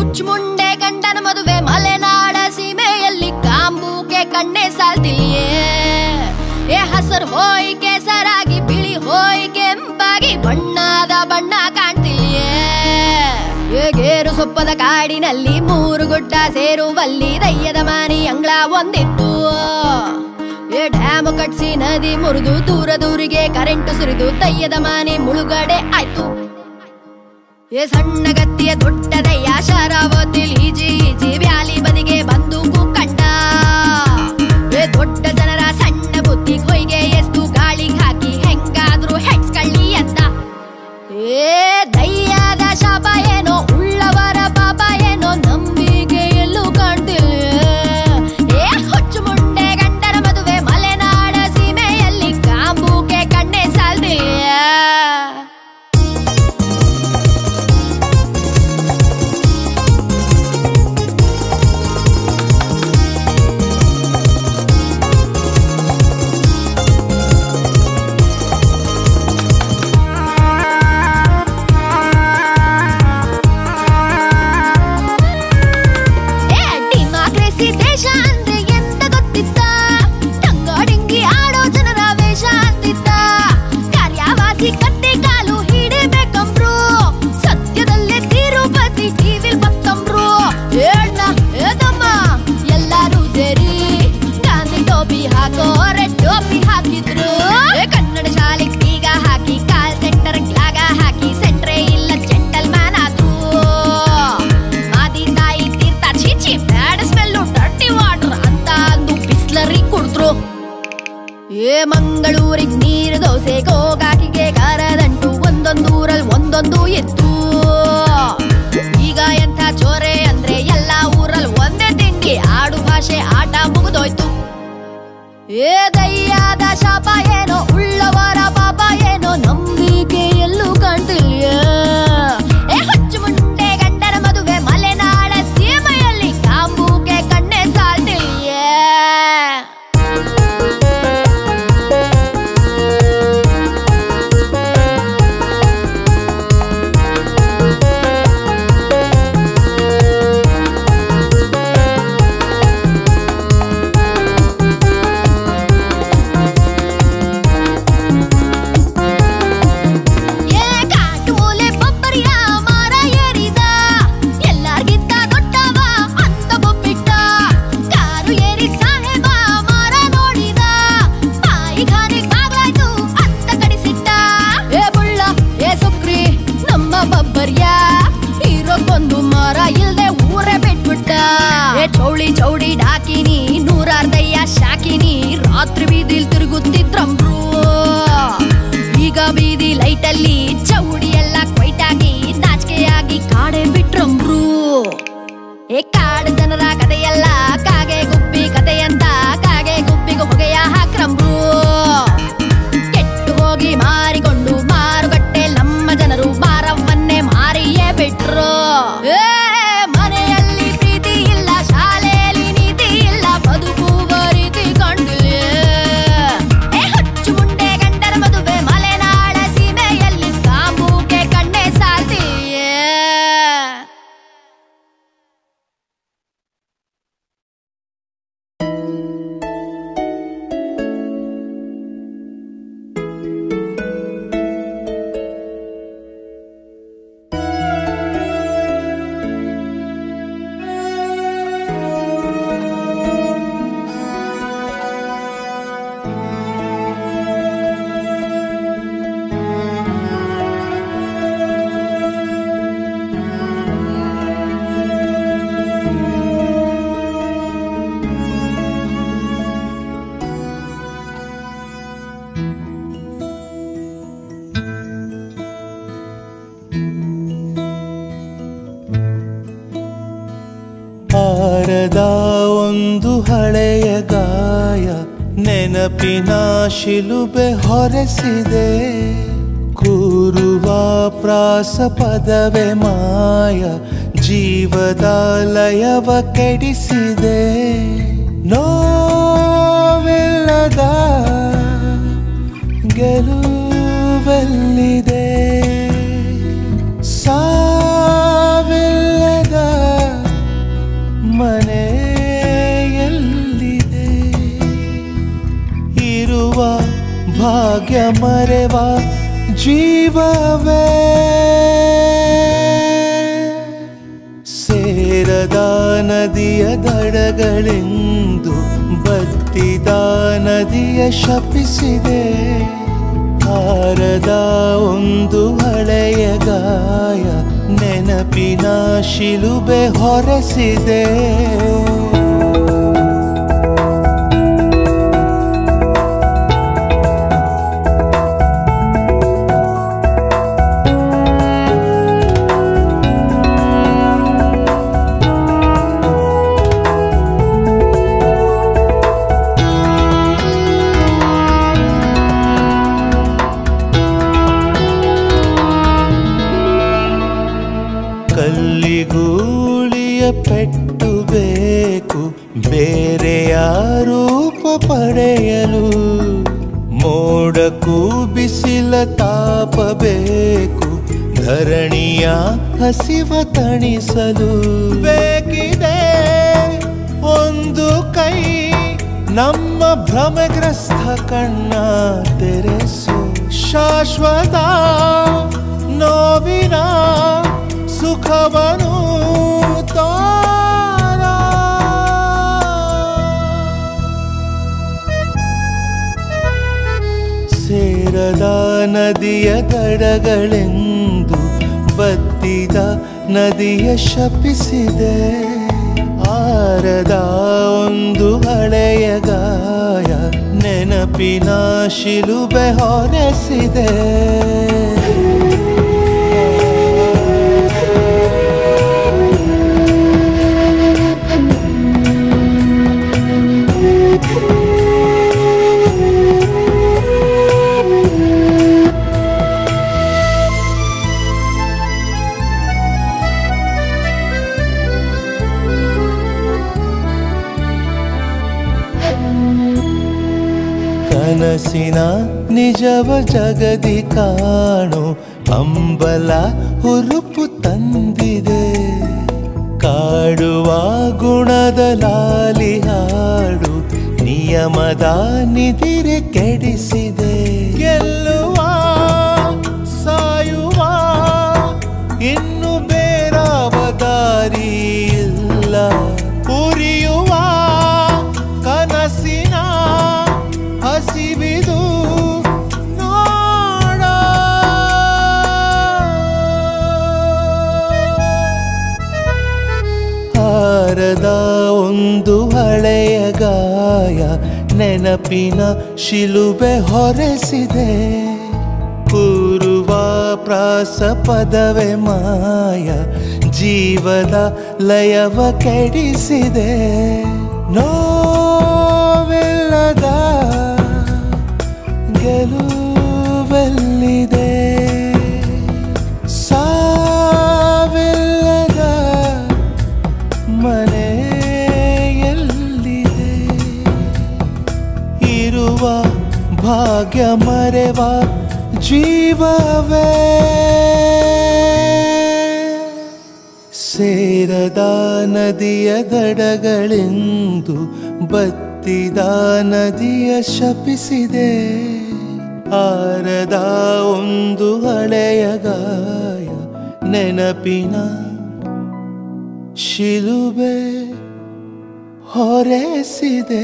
ಹುಚ್ಚ ಮುಂಡೆ ಗಂಡನ ಮದುವೆ ಮಲೆನಾಡ ಸೀಮೆಯಲ್ಲಿ ಕಾಂಬೂಕೆ ಕಣ್ಣೆ ಸಾಲ್ತಿಲ್ಯೇ ಏ ಹಸರು ಹೋಯ್ ಕೆಸರಾಗಿ ಬಿಳಿ ಹೋಯ್ ಕೆಂಪಾಗಿ ಬಣ್ಣದ ಬಣ್ಣ ಕಾಣ್ತಿಲ್ಯೇ ಏ ಗೇರು ಸೊಪ್ಪದ ಕಾಡಿನಲ್ಲಿ ಮೂರು ಗುಡ್ಡ ಸೇರುವಲ್ಲಿ ದಯ್ಯದ ಮಾನಿ ಅಂಗಳ ಒಂದಿತ್ತು ಏ ಡ್ಯಾಮ್ ಕಟ್ಸಿ ನದಿ ಮುರಿದು ದೂರ ದೂರಿಗೆ ಕರೆಂಟ್ ಸುರಿದು ದಯ್ಯದ ಮಾನಿ ಮುಳುಗಡೆ ಆಯ್ತು ಏ ಸಣ್ಣ ಗತ್ತಿಯ ದೊಡ್ಡದಯ್ಯ ಶರಾವತಿಲ್ ಈಜಿ ಈಜಿ ವ್ಯಾಲಿ ಬದಿಗೆ ಬಂದು ಕಂಡ ಏ ದೊಡ್ಡ ಜನರ ಸಣ್ಣ ಬುದ್ಧಿ ಹೊಯ್ಗೆ ಎಷ್ಟು ಗಾಳಿಗ್ ಹಾಕಿ ಹೆಂಗಾದ್ರೂ ಹೆಡ್ಸ್ ಕಳ್ಳಿ ಅಂತ ಏ ದಯ್ಯದ ಶಾಪ ಏನೋ ಉಳ್ಳವರ ಪಾಪ ಏನೋ ನಂಬಿಕೆ ಎಲ್ಲೂ ಕಾಣ್ತಿಲ್ಲ ಏ ಹುಚ್ಚು ಮುಂಡೆ ಗಂಡನ ಮದುವೆ ಮಲೆನಾಡ ಸೀಮೆಯಲ್ಲಿ ಕಾಂಬೂಕೆ ಕಣ್ಣೆ ಸಾಲ್ದಿಲ್ಲ ಏ ಡಿಮಾಕ್ರೆಸಿ ದೇಶ ಅಂದ್ರೆ ಎಂತ ಗೊತ್ತಿತ್ತ ಟಂಗಾಡಿಂಗಿ ಆಡೋ ಜನರ ವೇಷ ಅಂತಿತ್ತ ಕಾರ್ಯವಾಸಿ ಕತ್ತೆ ಕಾಲು ಹಿಡಿಬೇಕಂಬ್ರು ಸತ್ಯದಲ್ಲೇ ತಿರುಪತಿ ಟಿವಿಲ್ ಬತ್ತಂಬ್ರು ಏಣ್ಣ ಏದಮ್ಮ ಎಲ್ಲಾರು ಸೇರಿ ಗಾಂಧಿ ಟೋಪಿ ಹಾಕೋ ರೆಡ್ ಟೋಪಿ ಹಾಕಿದ್ರು ಏ ಕನ್ನಡ ಶಾಲೆಗ್ ಬೀಗ ಹಾಕಿ ಕಾಲ್ ಸೆಂಟರ್ ಗ್ಲಾಗ ಹಾಕಿ ಸೆಂಟ್ರೇ ಇಲ್ಲ ಜೆಂಟಲ್ ಮ್ಯಾನ್ ಆದ್ರು ಮಾದಿ ತಾಯಿ ತೀರ್ಥ ಚೀಚಿ ಬ್ಯಾಡ್ ಸ್ಮೆಲ್ಲು ಡರ್ಟಿ ವಾಟರ್ ಅಂತ ಅಂದು ಬಿಸ್ಲರಿ ಕುಡ್ದ್ರು ಏ ಮಂಗಳೂರಿಗ್ ನೀರು ದೋಸೆ ಗೋಗಾಕಿಗೆ ಕರದಂಟು ಒಂದೊಂದೂರಲ್ಲಿ ಒಂದೊಂದು ಎತ್ತು ಈಗ ಎಂಥ ಚೋರೆ ಅಂದ್ರೆ ಎಲ್ಲ ಊರಲ್ಲಿ ಒಂದೇ ತಿಂಡಿ ಆಡು ಭಾಷೆ ಆಟ ಮುಗಿದೋಯ್ತು ಏ ದಯ್ಯಾದ ಶಾಪ ಏನೋ ಉಳ್ಳವರ ಪಾಪ ಏನೋ ನಂಬಿಕೆ ಎಲ್ಲೂ ಕಾಣ್ತಿಲ್ಲ ಏ ಹುಚ್ಚು ಮುಂಡೆ ಗಂಡನ ಮದುವೆ ಮಲೆನಾಡ ಸೀಮೆಯಲ್ಲಿ ಕಾಂಬೂಕೆ ಕಣ್ಣೆ ಸಾಲ್ತಿಲ್ಲ ಏ ಕಾಟು ಮೂಲೆ ಬೊಬ್ಬರಿಯ ಮಾರ ಏರಿದ ಎಲ್ಲಾರ್ಗಿಂತ ದೊಡ್ಡವ ಅಂತ ಬೊಬ್ಬಿಟ್ಟ ಕಾರು ಏರಿ ಸಾಹೇಬ ಮಾರ ನೋಡಿದ ಬಾಯಿಗಾನಿಗ್ ಬಾಗ್ಲಾಯ್ತು ಅಂತ ಕಡಿಸಿಟ್ಟ ಏ ಬುಳ್ಳ ಏ ಸುಕ್ರಿ ನಮ್ಮ ಬಬ್ಬರ್ಯ ಇರೋಕೊಂದು ಮರ ಇಲ್ದೆ ಊರೇ ಬಿಟ್ಬಿಟ್ಟ ಏ ಚೌಳಿ ಚೌಡಿ ಡಾಕಿನಿ ನೂರಾರ್ದಯ್ಯ ಶಾಕಿನಿ ರಾತ್ರಿ ಬೀದಿಲ್ ತಿರುಗುತ್ತಿದ್ರಂಬ್ರು ಈಗ ಬೀದಿ ಲೈಟಲ್ಲಿ ಚೌಡಿ ಎಲ್ಲ ಕ್ವೈಟಾಗಿ ನಾಚಿಕೆಯಾಗಿ ಕಾಡೆ ಬಿಟ್ರಂಬ್ರು ಏ ಕಾಡು ಜನರ ಕಥೆಯಲ್ಲ ಕಾಗೆ ಗುಬ್ಬಿ ಕಥೆಯಂತ ಕಾಗೆ ಗುಬ್ಬಿಗೆ ಹೊಗೆಯ ಹಾಕ್ರಂಬ್ರು ಕೆಟ್ಟು ಹೋಗಿ ಮಾರಿಕೊಂಡು ಮಾರುಕಟ್ಟೆ ನಮ್ಮ ಜನರು ಮಾರವನ್ನೇ ಮಾರಿಯೇ ಬಿಟ್ರು ಏ ಮನೆಯಲ್ಲಿ ಪ್ರೀತಿ ಇಲ್ಲ ಶಾಲೆಯಲ್ಲಿ ನೀತಿ ಇಲ್ಲ ಬದುಕುವ ರೀತಿ ಕಂಡಿಲ್ಲ ಏ ಹುಚ್ಚು ಮುಂಡೆ ಗಂಡನ ಮದುವೆ ಮಲೆನಾಡ ಸೀಮೆಯಲ್ಲಿ ಕಾಂಬೂಕೆ ಕಣ್ಣೆ ಸಾಲ್ತೀಯೇ ಹಾರದ ಒಂದು ಹಳೆಯ ಗಾಯ ನೆನಪಿನ ಶಿಲುಬೆ ಹೊರಸಿದೆ ಕೂರುವ ಪ್ರಾಸ ಪದವೇ ಮಾಯ ಜೀವದ ಲಯವ ಕೆಡಿಸಿದೆ ನೋವಿಲ್ಲದ ಗೆಲುವೆಲ್ಲಿದೆ ಸಾವಿಲ್ಲದ ಭಾಗ್ಯ ಮರೆವ ಜೀವವೇ ಸೇರದ ನದಿಯ ದಡಗಳೆಂದು ಬತ್ತಿದ ನದಿಯ ಶಪಿಸಿದೆ ಹಾರದ ಒಂದು ಹಳೆಯ ಗಾಯ ನೆನಪಿನ ಶಿಲುಬೆ ಹೊರಸಿದೆ ಕಲ್ಲಿಗೂಳಿಯ ಪೆಟ್ಟು ಬೇಕು ಬೇರೆಯ ರೂಪ ಪಡೆಯಲು ಮೋಡಕ್ಕೂ ಬಿಸಿಲ ತಾಪ ಬೇಕು ಧರಣಿಯ ಹಸಿವ ತಣಿಸಲು ಬೇಕಿದೆ ಒಂದು ಕೈ ನಮ್ಮ ಭ್ರಮಗ್ರಸ್ತ ಕಣ್ಣ ತೆರೆಸು ಶಾಶ್ವತ ನೋವಿನ ಸುಖವನು ತೋರ ಸೇರದ ನದಿಯ ದಡಗಳೆಂದು ಬತ್ತಿದ ನದಿಯ ಶಪಿಸಿದೆ ಆರದ ಒಂದು ಹಳೆಯ ಗಾಯ ನೆನಪಿನ ಶಿಲುಬೆ ಹೊರಸಿದೆ ಕನಸಿನ ನಿಜವ ಜಗದಿ ಕಾಣು ಅಂಬಲ ಹುರುಪು ತಂದಿದೆ ಕಾಡುವ ಗುಣದ ಲಾಲಿ ಹಾಡು ನಿಯಮದ ನಿದಿರೆ ಕೆಡಿಸಿದೆ ಗೆಲ್ಲುವ ಸಾಯುವ ಇನ್ನು ಬೇರಾವ ದಾರಿ ಇಲ್ಲ ಉರಿಯುವ ಕನಸಿನ ಹಸಿವಿದು ನೋಡ ಹಾರದ ಒಂದು ಹಳೆಯ ಗಾಯ ನೆನಪಿನ ಶಿಲುಬೆ ಹೊರಸಿದೆ ಕೂರುವ ಪ್ರಾಸ ಪದವೇ ಮಾಯ ಜೀವದ ಲಯವ ಕೆಡಿಸಿದೆ ನೋವೆಲ್ಲದ ಗೆಲುವೆಲ್ಲಿದೆ ಸಾವಿಲ್ಲದ ಮನೆಯಲ್ಲಿದೆ ಇರುವ ಭಾಗ್ಯ ಮರೆವ ಜೀವವೇ ಸೇರದ ನದಿಯ ದಡಗಳೆಂದು ಬತ್ತಿದ ನದಿಯ ಶಪಿಸಿದೆ ಆರದ ಒಂದು ಹಳೆಯ ಗಾಯ ನೆನಪಿನ ಶಿಲುಬೆ ಹೊರೆಸಿದೆ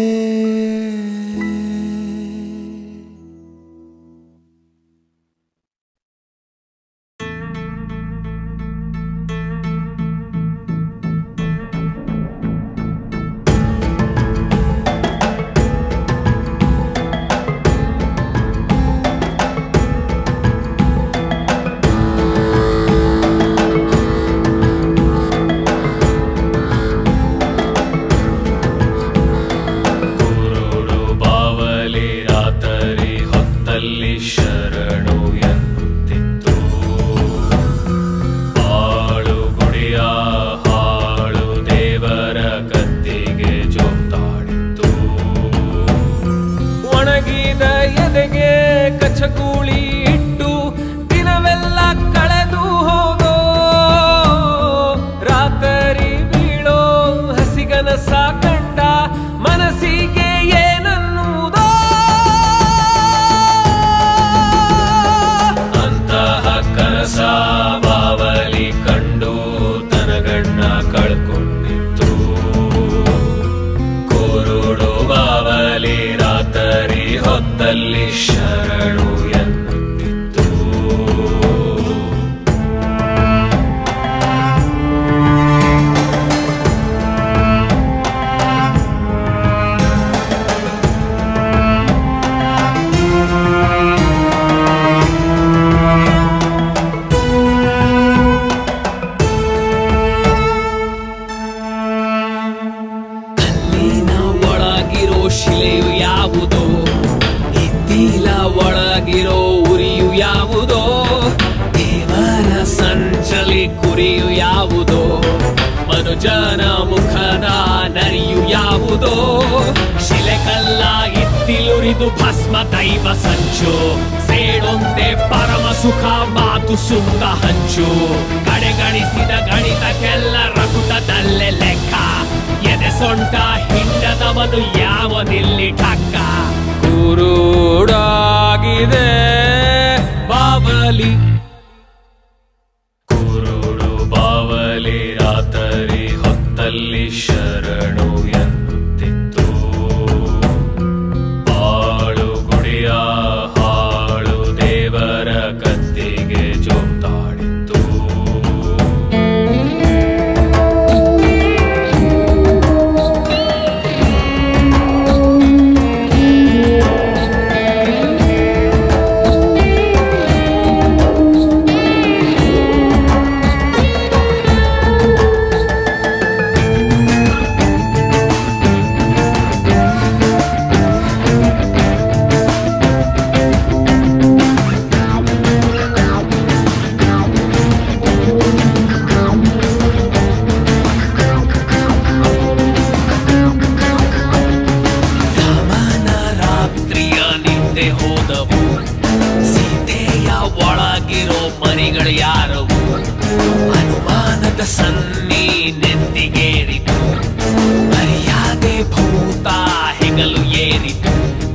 ಕುರುಡು ಬಾವಲಿ ರಾತರಿ ಹೊತ್ತಲ್ಲಿ ಶರಣು ಎಂತಿತ್ತು ಬಾಳು ಗುಡಿಯ ಹಾಳು ದೇವರ ಕತ್ತಿಗೆ ಜೋತಾಡಿತ್ತು ಒಣಗಿದ ಎದೆಗೆ ಕಚಗೂಳಿ ಇಟ್ಟು ದಿನವೆಲ್ಲ ಕಳೆದು ಹೋಗೋ ರಾತರಿ ಬೀಳೋ ಹಸಿಗನಸ ಕಂಡ ಮನಸ್ಸಿಗೆ ಏನನ್ನುವುದೋ ಶರಣು ಎನ್ನುತ್ತಿತ್ತು ಕಲ್ಲಿನ ಒಳಗಿರೋ ಶಿಲೆಯು ಯಾವುದೋ ಇದ್ದಿಲ ಒಳಗಿರೋ ಉರಿಯು ಯಾವುದೋ ದೇವರ ಸಂಚಲಿ ಕುರಿಯು ಯಾವುದೋ ಮನುಜನ ಮುಖದ ನರಿಯು ಯಾವುದೋ ಶಿಲೆ ಕಲ್ಲ ಇತ್ತಿಲುರಿದು ಭಸ್ಮ ದೈವ ಸಂಚು ಸೇಡೊಂದೆ ಪರಮ ಸುಖ ಮಾತು ಸುಖ ಹಂಚು ಕಡೆಗಣಿಸಿದ ಗಣಿತಕ್ಕೆಲ್ಲ ರಕುಟದಲ್ಲೇ ಲೆಕ್ಕ ಎದೆ ಸೊಂಟ ಹಿಂಡದವನು ಯಾವನಿಲ್ಲಿ ಠಕ್ಕ ಕುರುಡಾಗಿದೆ ಬಾವಲಿ ಕುರುಡು ಬಾವಲಿ ರಾತರಿ ಹೊತ್ತಲ್ಲಿ ಶರಣು ಎನ್ನುತ್ತಿತ್ತು ಬಾಳು ಗುಡಿಯ ಹಾಳು ದೇವರ ಕತ್ತಿಗೆ ಜೋತಾಡಿತ್ತು ರಾಮನ ರಾತ್ರಿಯ ನಿಂದೆ ಹೋದವು ಸೀತೆಯ ಒಳಗಿರೋ ಮರಿಗಳು ಯಾರವು ಅನುಮಾನದ ಸನ್ನಿ ನೆತ್ತಿಗೇರಿತು ಮರ್ಯಾದೆ ಭೂತ ಹೆಗಲು ಏರಿತು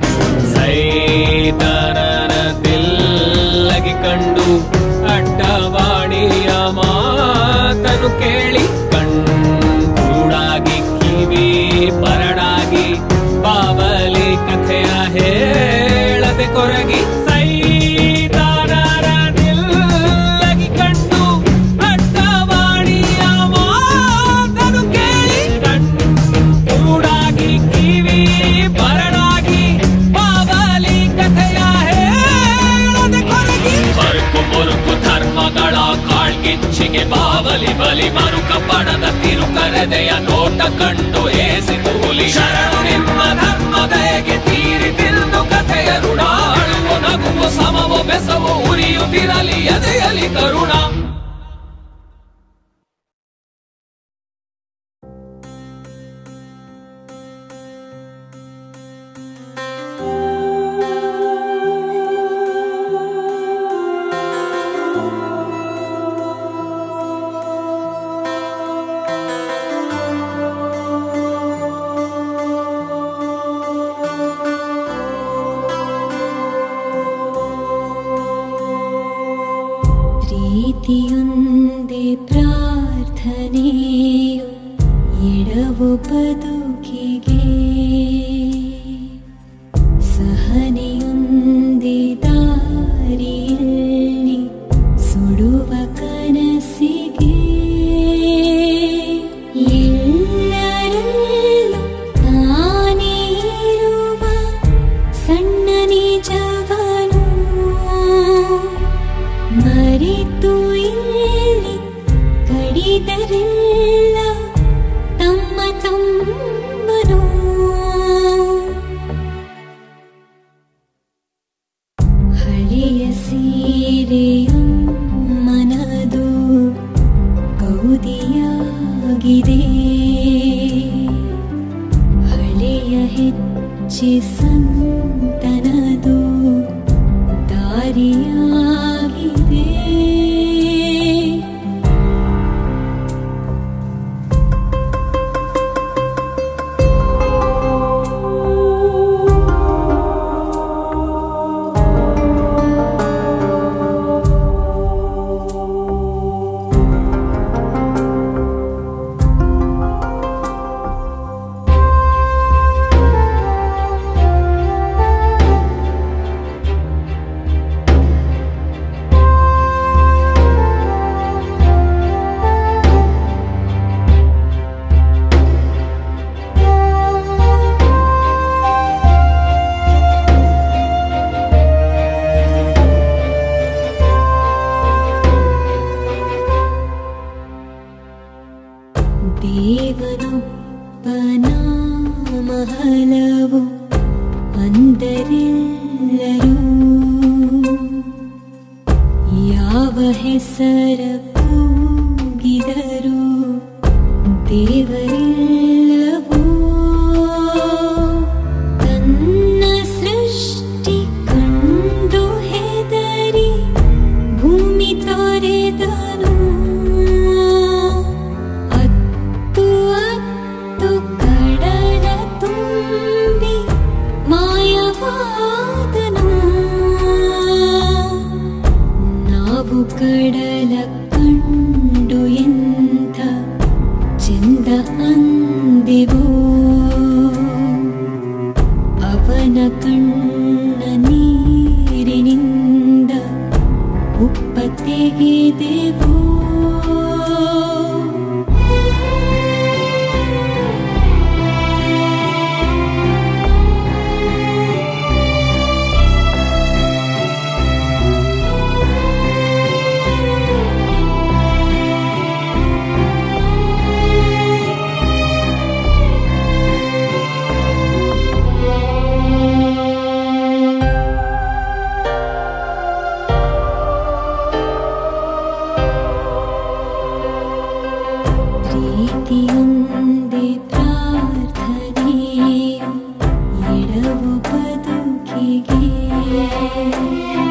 ಸೈತನನ ತಿಲ್ಲಗಿ ಕಂಡು ಅಡ್ಡವಾಣಿಯ ಮಾತನು ಕೇಳಿ ಕಣ್ಣೂಡಾಗಿ ಕಿವಿ ಬರಡಾಗಿ ಬಾಬಲಿ ಕಥೆಯ ಹೇಳದೆ ಕೊರಗಿ ಸೈತಾನರ ನಿಲ್ಲಗಿ ಕಂಡು ಅಡ್ಡವಾಣಿಯ ಮಾತನು ಕೇಳಿ ಕಣ್ಣೂಡಾಗಿ ಕಿವಿ ಬರಡಾಗಿ ಬಾಬಲಿ ಕಥೆಯ ಹೇಳದೆ ಕೊರಗಿ ಬರುಕು ಮುರುಕು ಧರ್ಮಗಳ ಕಾಳ್ಗಿಚ್ಚಿಗೆ ಬಾವಲಿ ಬಲಿ ಮರುಕ ಪಡದ ತಿರುಕರೆದೆಯ ನೋಟ ಕಂಡು ಏಸಿತು ಹುಲಿ ಶರಣು ನಿಮ್ಮ ಧರ್ಮದಯಗೆ ತೀರಿ ತಿಂದು ಕಥೆಯ ಋಣಾಳುವು ನಗುವು ಸಮವು ಬೆಸವು ಉರಿಯುತ್ತಿರಲಿ ಎದೆಯಲಿ ಕರುಣ ಪ್ರೀತಿಯೊಂದೇ ಪ್ರಾರ್ಥನೆಯು ಎಡವು ಬದುಕಿಗೆ ಸಹನೆಯೊಂದೇ ದಾರಿಯಲ್ಲಿ ಸುಡುವ ಕನಸಿಗೆ ಎಲ್ಲರಲ್ಲೂ ತಾನೇ ಇರುವ ಸಣ್ಣ ನಿಜವನು ಮರೆತು ಇಲ್ಲಿ ಕಡಿದರೆಲ್ಲ ತಮ್ಮ ತಮ್ಮನು ಹಳೆಯ ಸೀರೆಯ ಮನದು ಕೌದಿಯಾಗಿದೆ ಹಳೆಯ ಹೆಚ್ಚಿ ಸಂತನದು ದಾರಿಯಾಗಿದೆ ಿ ಹೆಸರ ಕೂಗಿದರು ದೇವರಿಲ್ಲವೋ ತನ್ನ ಸೃಷ್ಟಿ ಕಂಡು ಹೆದರಿ ಭೂಮಿ ತೊರೆದನು ಅತ್ತು ಅತ್ತು ಕಡಲ ತುಂಬಿ ಮಾಯವಾದನು ನಾವು ಕಡಲ ಕಂಡು ಎಂಥ ಚೆಂದ ಅಂದೆವೋ ಅವನ ಕಣ್ಣ ನೀರಿನಿಂದ ಉಪ್ಪ ತೆಗೆದೆವೋ ಪ್ರೀತಿಯೊಂದೇ ಪ್ರಾರ್ಥನೆಯು ಎಡವು ಬದುಕಿಗೆ